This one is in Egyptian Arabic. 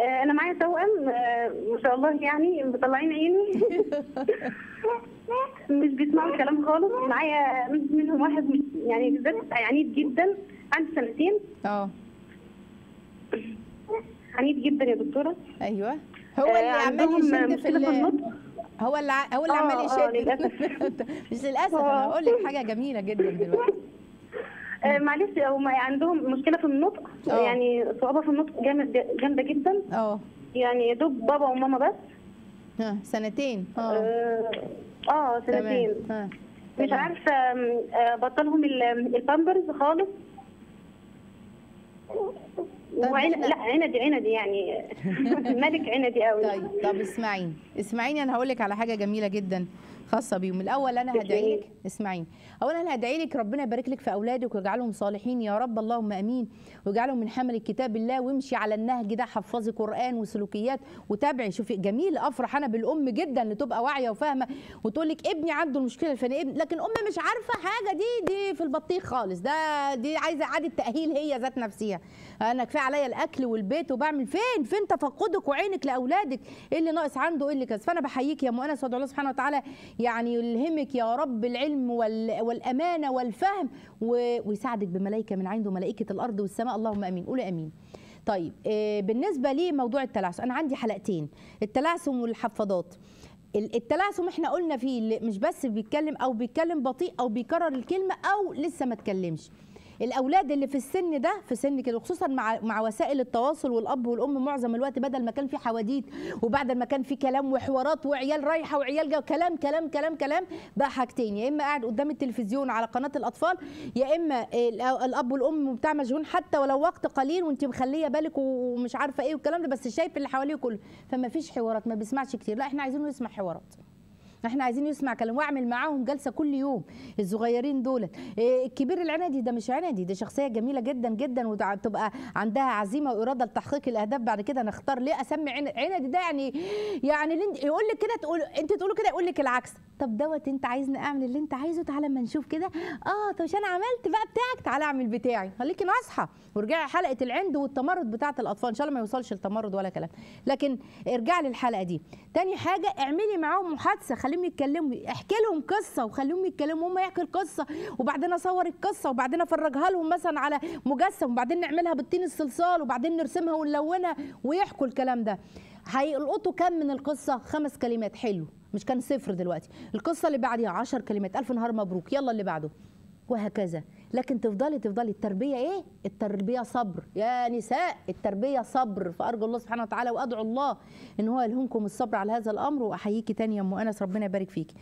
آه، انا معايا توأم آه، ما شاء الله يعني مطلعين عيني مش بيسمعوا الكلام خالص معايا منهم واحد مش يعني بالذات عنيد جدا عنده سنتين اه عنيد جدا يا دكتوره ايوه هو اللي آه، عمال عندهم يشد في مشكله في ال- النطق هو اللي ع- هو اللي آه، عمال آه، يشد للأسف. مش للاسف انا آه. هقول لك حاجه جميله جدا دلوقتي آه، معلش هم عندهم مشكله في النطق آه. يعني صعوبه في النطق جامد جامده جدا اه يعني يا دوب بابا وماما بس ها سنتين اه اه آه، سنتين تمام ها مش تمام. عارفه آم، آه، بطلهم ال- البامبرز خالص وعين إحنا- لا عندي عندي يعني ملك عندي قوي طيب طب اسمعيني اسمعيني انا هقول لك على حاجه جميله جدا خاصه بيهم الاول انا هدعي لك اسمعيني اولا انا هدعي لك ربنا يبارك لك في اولادك ويجعلهم صالحين يا رب اللهم امين ويجعلهم من حمل كتاب الله وامشي على النهج ده حفظي قران وسلوكيات وتابعي شوفي جميل افرح انا بالام جدا اللي تبقى واعيه وفاهمه وتقول لك ابني عنده المشكله الفلانيه ابني لكن ام مش عارفه حاجه دي دي في البطيخ خالص ده دي عايزه اعاده تاهيل هي ذات نفسها انا كفايه عليا الاكل والبيت وبعمل فين فين تفقدك وعينك لاولادك ايه اللي ناقص عنده ايه اللي كذا فانا بحييك يا مؤنس وادعو الله سبحانه وتعالى يعني يلهمك يا رب العلم وال والامانه والفهم و- ويساعدك بملائكه من عنده ملائكه الارض والسماء اللهم امين قولي امين طيب آه، بالنسبه لي موضوع التلعثم انا عندي حلقتين التلعثم والحفاضات ال- التلعثم احنا قلنا فيه اللي مش بس بيتكلم او بيتكلم بطيء او بيكرر الكلمه او لسه ما اتكلمش الاولاد اللي في السن ده في سن كده خصوصا مع مع وسائل التواصل والاب والام معظم الوقت بدل ما كان في حواديت وبعد ما كان في كلام وحوارات وعيال رايحه وعيال جايه كلام كلام كلام كلام بقى حاجتين يا اما قاعد قدام التلفزيون على قناه الاطفال يا اما ال- الاب والام بتاع مشغول حتى ولو وقت قليل وانت مخليه بالك ومش عارفه ايه والكلام ده بس شايف اللي حواليه كله فما فيش حوارات ما بيسمعش كتير لا احنا عايزينه يسمع حوارات احنا عايزين يسمع كلام واعمل معاهم جلسه كل يوم الصغيرين دول إيه، الكبير العندي ده مش عندي ده شخصيه جميله جدا جدا وتبقى عندها عزيمه واراده لتحقيق الاهداف بعد كده نختار ليه اسمي عن- عندي ده يعني يعني اللي انت- يقول لك كده تقول انت تقولوا كده يقول لك العكس طب دوت انت عايزني اعمل اللي انت عايزه تعالى اما نشوف كده اه طب مش انا عملت بقى بتاعك تعالى اعمل بتاعي خليكي ناصحه وارجعي حلقه العند والتمرد بتاعه الاطفال ان شاء الله ما يوصلش التمرد ولا كلام لكن ارجعي للحلقه دي تاني حاجه اعملي معاهم محادثه خليهم يتكلموا احكي لهم قصه وخليهم يتكلموا هم يحكوا القصه وبعدين اصور القصه وبعدين افرجها لهم مثلا على مجسم وبعدين نعملها بالطين الصلصال وبعدين نرسمها ونلونها ويحكوا الكلام ده هيلقطوا كم من القصه خمس كلمات حلو مش كان صفر دلوقتي القصه اللي بعديها عشر كلمات الف نهار مبروك يلا اللي بعده وهكذا لكن تفضلي تفضلي التربيه ايه التربيه صبر يا نساء التربيه صبر فارجو الله سبحانه وتعالى وادعو الله ان هو يلهمكم الصبر على هذا الامر واحييكي تاني يا ام انس ربنا يبارك فيكي